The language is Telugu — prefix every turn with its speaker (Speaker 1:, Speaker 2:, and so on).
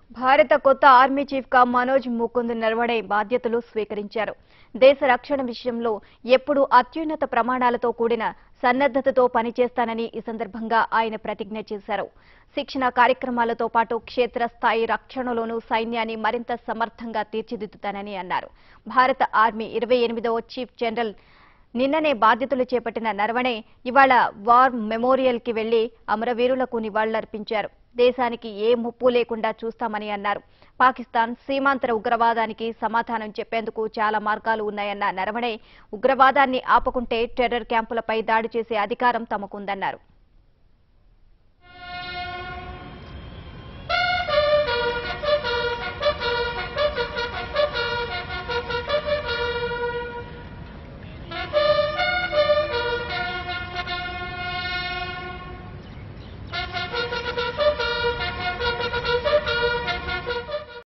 Speaker 1: భారత కొత్త ఆర్మీ చీఫ్ గా మనోజ్ ముకుంద్ నరవడే బాధ్యతలు స్వీకరించారు దేశ రక్షణ విషయంలో ఎప్పుడూ అత్యున్నత ప్రమాణాలతో కూడిన సన్నద్దతతో పనిచేస్తానని ఈ సందర్భంగా ఆయన ప్రతిజ్ఞ చేశారు శిక్షణ కార్యక్రమాలతో పాటు క్షేత్రస్థాయి రక్షణలోనూ సైన్యాన్ని మరింత సమర్థంగా తీర్చిదిద్దుతానని అన్నారు భారత ఆర్మీ ఇరవై ఎనిమిదవ చీఫ్ జనరల్ నిన్ననే బాధ్యతలు చేపట్టిన నరవణే ఇవాళ వార్ మెమోరియల్ కి వెళ్లి అమరవీరులకు నివాళులర్పించారు దేశానికి ఏ ముప్పు లేకుండా చూస్తామని అన్నారు పాకిస్తాన్ సీమాంతర ఉగ్రవాదానికి సమాధానం చెప్పేందుకు చాలా మార్గాలు ఉన్నాయన్న నరవణే ఉగ్రవాదాన్ని ఆపకుంటే టెర్రర్ క్యాంపులపై దాడి చేసే అధికారం తమకుందన్నారు